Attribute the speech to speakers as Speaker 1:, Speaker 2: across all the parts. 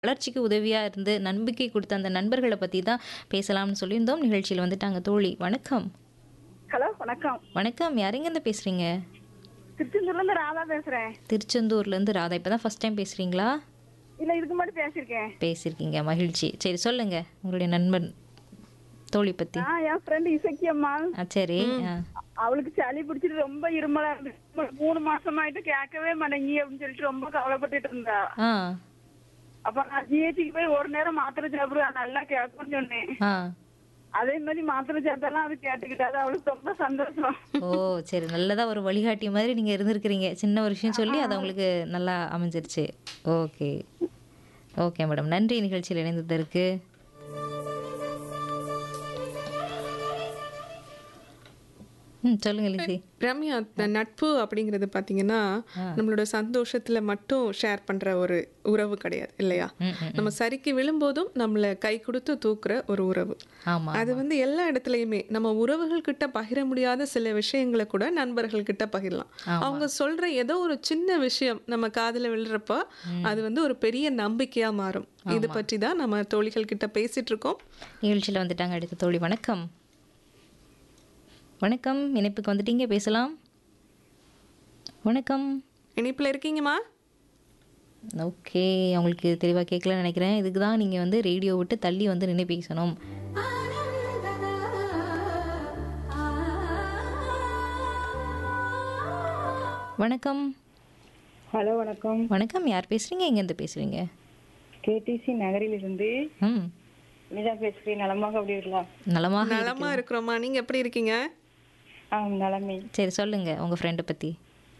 Speaker 1: வளர்ச்சிக்கு உதவியா இருந்து நம்பிக்கை குடுத்த அந்த நண்பர்கள பத்தி தான் பேசலாம்னு சொல்லியிருந்தோம். நிகழ்ச்சியில வந்துட்டாங்க தோழி. வணக்கம்.
Speaker 2: ஹலோ வணக்கம்
Speaker 1: வணக்கம். யாருங்கருந்து பேசுறீங்க?
Speaker 2: திருச்செந்தூர்ல இருந்து ராதா பேசுறேன்
Speaker 1: திருச்செந்தூர்லேருந்து ராதா. இப்போ தான் ஃபர்ஸ்ட் டைம் பேசுறீங்களா?
Speaker 2: இல்ல இதுக்கு முன்னாடி பேசியிருக்கேன்
Speaker 1: பேசியிருக்கீங்க. மகிழ்ச்சி. சரி சொல்லுங்க. உங்களுடைய நண்பன் தோழி பத்தி.
Speaker 2: நான் என் ஃப்ரெண்ட் இசக்கி அம்மா
Speaker 1: ஆ சரி. ஆ.
Speaker 2: அவளுக்கு சளி பிடிச்சிட்டு ரொம்ப இருமலா இருந்துச்சு மூணு மாசமாயிட்டு கேட்கவே மாட்டேங்கி அப்படின்னு சொல்லிட்டு ரொம்ப கவலைப்பட்டுட்டு இருந்தா
Speaker 1: ஆ.
Speaker 2: அப்ப நான் ஜிஹெச்சுக்கு போய் ஒரு நேரம் மாத்திரை சாப்பிடுவேன் நல்லா கேட்கும்னு சொன்னேன்
Speaker 1: ஆ.
Speaker 2: அதே மாதிரி மாத்திரை சாப்பிட்டாலும் அது கேட்டுக்கிட்டாது அவளுக்கு ரொம்ப சந்தோஷம்
Speaker 1: ஓ சரி நல்லதா ஒரு வழிகாட்டி மாதிரி நீங்க இருந்திருக்கிறீங்க. சின்ன ஒரு விஷயம் சொல்லி அது உங்களுக்கு நல்லா அமைஞ்சிருச்சு. ஓகே. Okay madam. நன்றி நிகழ்ச்சியில் இணைந்ததற்கு. ம் சொல்லுங்க லிசி.
Speaker 3: ரம்யா இந்த நட்பு அப்படிங்கிறது பார்த்தீங்கன்னா நம்மளோட சந்தோஷத்துல மட்டும் ஷேர் பண்ற ஒரு உறவு கிடையாது இல்லையா
Speaker 1: ம், ம்,
Speaker 3: நம்ம சரிக்கு விழும்போதும் நம்மளை கை கொடுத்து தூக்குற ஒரு உறவு
Speaker 1: ஆமா.
Speaker 3: அது வந்து எல்லா இடத்துலயுமே நம்ம உறவுகள் கிட்ட பகிர முடியாத சில விஷயங்களை கூட நண்பர்கள் கிட்ட பகிரலாம் அவங்க சொல்ற ஏதோ ஒரு சின்ன விஷயம் நம்ம காதுல விழுறப்ப அது வந்து ஒரு பெரிய நம்பிக்கையா மாறும் இது பற்றி தான் நம்ம தோழிகள் கிட்ட பேசிட்டு இருக்கோம்
Speaker 1: நிகழ்ச்சியில் வந்துட்டாங்க அடுத்த தோழி வணக்கம் வணக்கம் இணைப்புக்கு வந்துட்டீங்க பேசலாம் வணக்கம்
Speaker 3: இணைப்புல இருக்கீங்கம்மா
Speaker 1: ஓகே அவங்களுக்கு தெளிவாக கேட்கலன்னு நினைக்கிறேன் இதுக்கு தான் நீங்கள் வந்து ரேடியோ விட்டு தள்ளி வந்து நின்று பேசணும் வணக்கம்
Speaker 2: ஹலோ வணக்கம்
Speaker 1: வணக்கம் யார் பேசுறீங்க எங்கேருந்து பேசுறீங்க
Speaker 2: கேடிசி நகரிலிருந்து
Speaker 1: ம்
Speaker 2: நிஜா பேசுறேன் நலமாக அப்படி இருக்கலாம்
Speaker 1: நலமாக
Speaker 3: நலமா இருக்கிறோமா நீங்க எப்படி இருக்கீங்க
Speaker 2: ஆ நலமை
Speaker 1: சரி சொல்லுங்க உங்க ஃப்ரெண்டை பத்தி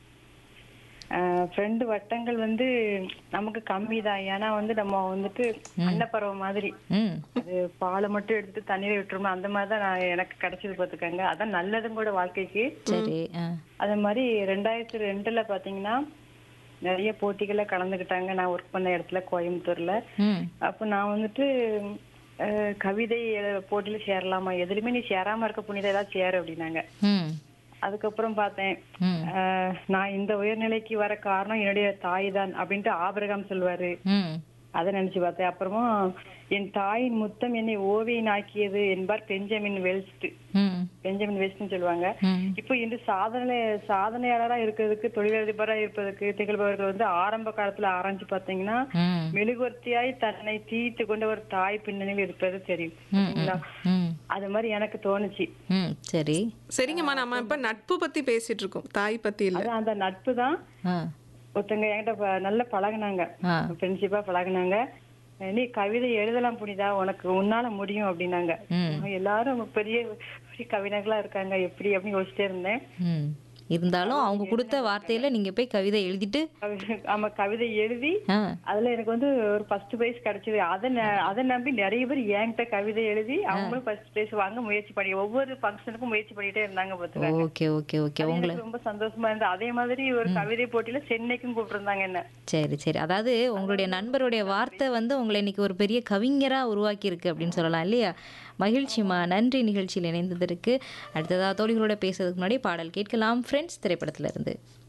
Speaker 2: ஃப்ரெண்டு வட்டங்கள் வந்து நமக்கு கம்மி தான் ஏன்னா வந்து நம்ம வந்துட்டு அன்னப்பறவை மாதிரி
Speaker 1: ம்
Speaker 2: அது பாலை மட்டும் எடுத்து தண்ணீரை விட்டுருமா அந்த மாதிரி தான் நான் எனக்கு கிடைச்சது பார்த்துக்கங்க அதான் நல்லதும் கூட வாழ்க்கைக்கு
Speaker 1: சரி ஆ
Speaker 2: அதே மாதிரி ரெண்டாயிரத்தி ரெண்டுல பாத்தீங்கன்னா நிறைய போட்டிகள்ல கலந்துக்கிட்டாங்க நான் ஒர்க் பண்ண இடத்துல கோயம்புத்தூர்ல
Speaker 1: ம்
Speaker 2: அப்போ நான் வந்துட்டு அஹ், கவிதை எழு- போட்டியில சேரலாமா எதுலயுமே நீ சேராம இருக்க புனித ஏதாவது சேரு அப்படின்னாங்க
Speaker 1: ம்
Speaker 2: அதுக்கப்புறம் பார்த்தேன்
Speaker 1: ம்
Speaker 2: அஹ், நான் இந்த உயர்நிலைக்கு வர காரணம் என்னுடைய தாய் தான் அப்படின்ட்டு ஆபிரகாம் சொல்வாரு
Speaker 1: ம்
Speaker 2: அதை நினைச்சு பார்த்தேன் அப்புறமா என் தாயின் முத்தம் என்னை ஓவியனாக்கியது என்பார் பெஞ்சமின் வெல்ஸ்ட்
Speaker 1: ம்
Speaker 2: பெஞ்சமின் வெல்ஸ்ட்னு சொல்லுவாங்க
Speaker 1: ம்
Speaker 2: இப்போ இன்று சாதனை சாதனையாளரா இருக்கிறதுக்கு தொழிலதிபரா இருப்பதற்கு திகழ்பவர்கள் வந்து ஆரம்ப காலத்துல ஆராய்ச்சி பார்த்தீங்கன்னா
Speaker 1: ம்
Speaker 2: மெழுகுவர்த்தியாய் தன்னை தீர்த்து கொண்ட ஒரு தாய் பின்னணியில் இருப்பது தெரியும்
Speaker 1: ம்
Speaker 2: சரிங்களா?
Speaker 1: ம்
Speaker 2: அது மாதிரி எனக்கு தோணுச்சு
Speaker 1: ம் சரி
Speaker 3: சரிங்கம்மா நம்ம இப்ப நட்பு பத்தி பேசிட்டு இருக்கோம் தாய் பத்தி இல்ல
Speaker 2: அதான் அந்த நட்பு தான்
Speaker 1: ஆ
Speaker 2: ஒருத்தங்க என்கிட்ட ப- நல்லா பழகுனாங்க
Speaker 1: ஆ
Speaker 2: ஃப்ரெண்ட்ஷிப்பா பழகுனாங்க நீ கவிதை எழுதலாம் புனிதா உனக்கு உன்னால முடியும் அப்படின்னாங்க
Speaker 1: ம்
Speaker 2: எல்லாரும் பெரிய பெரிய கவிஞர்களா இருக்காங்க எப்படி அப்படின்னு யோசிச்சிட்டே இருந்தேன்
Speaker 1: ம் இருந்தாலும் அவங்க கொடுத்த வார்த்தையில நீங்க போய் கவிதை எழுதிட்டு
Speaker 2: கவி- ஆமா கவிதை எழுதி
Speaker 1: ஆ
Speaker 2: அதுல எனக்கு வந்து ஒரு ஃபர்ஸ்ட் பிரைஸ் கிடைச்சது அதை ந- அதை நம்பி நிறைய பேர் என்கிட்ட கவிதை எழுதி அவங்களும் ஃபர்ஸ்ட் பிரைஸ் வாங்க முயற்சி பண்ணி ஒவ்வொரு ஃபங்க்ஷனுக்கும் முயற்சி பண்ணிட்டே இருந்தாங்க பாத்துக்க
Speaker 1: ஓகே ஓகே ஓகே உங்களை
Speaker 2: எனக்கு ரொம்ப சந்தோஷமா இருந்தது அதே மாதிரி ஒரு கவிதை போட்டியில சென்னைக்கும் கூப்பிட்டுருந்தாங்க என்ன
Speaker 1: சரி சரி அதாவது உங்களுடைய நண்பருடைய வார்த்தை வந்து உங்களை இன்னைக்கு ஒரு பெரிய கவிஞரா உருவாக்கி இருக்கு அப்படின்னு சொல்லலாம் இல்லையா மகிழ்ச்சிமா நன்றி நிகழ்ச்சியில் இணைந்ததற்கு அடுத்ததா தோழிகளோட பேசுறதுக்கு முன்னாடி பாடல் கேட்கலாம் ஃப்ரெண்ட்ஸ் திரைப்படத்துல இருந்து